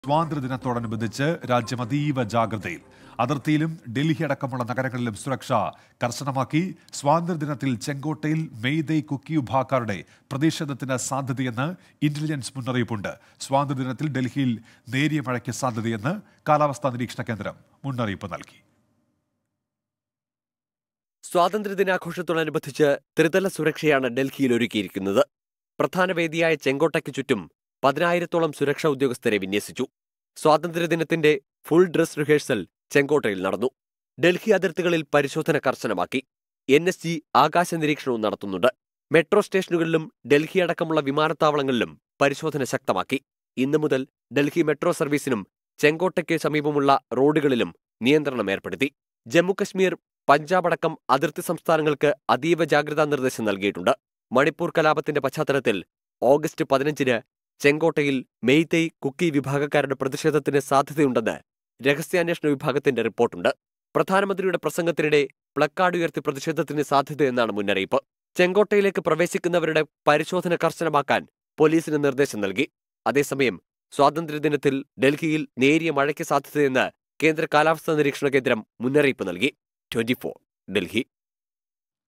സ്വാതന്ത്ര്യദിനത്തോടനുബന്ധിച്ച് രാജ്യം അതീവ ജാഗ്രതയിൽ അതിർത്തിയിലും ഡൽഹി അടക്കമുള്ള നഗരങ്ങളിലും സുരക്ഷ കർശനമാക്കി സ്വാതന്ത്ര്യദിനത്തിൽ ചെങ്കോട്ടയിൽ മെയ്തേയ് കുക്കി വിഭാഗക്കാരുടെ പ്രതിഷേധത്തിന് സാധ്യതയെന്ന് ഇന്റലിജൻസ് മുന്നറിയിപ്പുണ്ട് സ്വാതന്ത്ര്യദിനത്തിൽ ഡൽഹിയിൽ നേരിയ മഴയ്ക്ക് സാധ്യതയെന്ന് കാലാവസ്ഥാ നിരീക്ഷണ കേന്ദ്രം മുന്നറിയിപ്പ് നൽകി സ്വാതന്ത്ര്യദിനാഘോഷത്തോടനുബന്ധിച്ച് ത്രിതല സുരക്ഷയാണ് ഡൽഹിയിൽ ഒരുക്കിയിരിക്കുന്നത് പ്രധാന വേദിയായ ചെങ്കോട്ടയ്ക്ക് ചുറ്റും പതിനായിരത്തോളം സുരക്ഷാ ഉദ്യോഗസ്ഥരെ വിന്യസിച്ചു സ്വാതന്ത്ര്യദിനത്തിന്റെ ഫുൾ ഡ്രസ് റിഹേഴ്സൽ ചെങ്കോട്ടയിൽ നടന്നു ഡൽഹി അതിർത്തികളിൽ പരിശോധന കർശനമാക്കി എൻ എസ് ജി ആകാശ നിരീക്ഷണവും നടത്തുന്നുണ്ട് മെട്രോ സ്റ്റേഷനുകളിലും ഡൽഹി അടക്കമുള്ള വിമാനത്താവളങ്ങളിലും പരിശോധന ശക്തമാക്കി ഇന്നു മുതൽ ഡൽഹി മെട്രോ സർവീസിനും ചെങ്കോട്ടയ്ക്ക് സമീപമുള്ള റോഡുകളിലും നിയന്ത്രണം ഏർപ്പെടുത്തി ജമ്മുകശ്മീർ പഞ്ചാബ് അടക്കം അതിർത്തി സംസ്ഥാനങ്ങൾക്ക് അതീവ ജാഗ്രതാ നിർദ്ദേശം നൽകിയിട്ടുണ്ട് മണിപ്പൂർ കലാപത്തിന്റെ പശ്ചാത്തലത്തിൽ ഓഗസ്റ്റ് പതിനഞ്ചിന് ചെങ്കോട്ടയിൽ മെയ്തേയ് കുക്കി വിഭാഗക്കാരുടെ പ്രതിഷേധത്തിന് സാധ്യതയുണ്ടെന്ന് രഹസ്യാന്വേഷണ വിഭാഗത്തിന്റെ റിപ്പോർട്ടുണ്ട് പ്രധാനമന്ത്രിയുടെ പ്രസംഗത്തിനിടെ പ്ലക്കാർഡ് ഉയർത്തി പ്രതിഷേധത്തിന് സാധ്യതയെന്നാണ് മുന്നറിയിപ്പ് ചെങ്കോട്ടയിലേക്ക് പ്രവേശിക്കുന്നവരുടെ പരിശോധന കർശനമാക്കാൻ പോലീസിന് നിർദ്ദേശം നൽകി അതേസമയം സ്വാതന്ത്ര്യദിനത്തിൽ ഡൽഹിയിൽ നേരിയ മഴയ്ക്ക് സാധ്യതയെന്ന് കേന്ദ്ര കാലാവസ്ഥാ നിരീക്ഷണ കേന്ദ്രം മുന്നറിയിപ്പ് നൽകി ട്വന്റി ഡൽഹി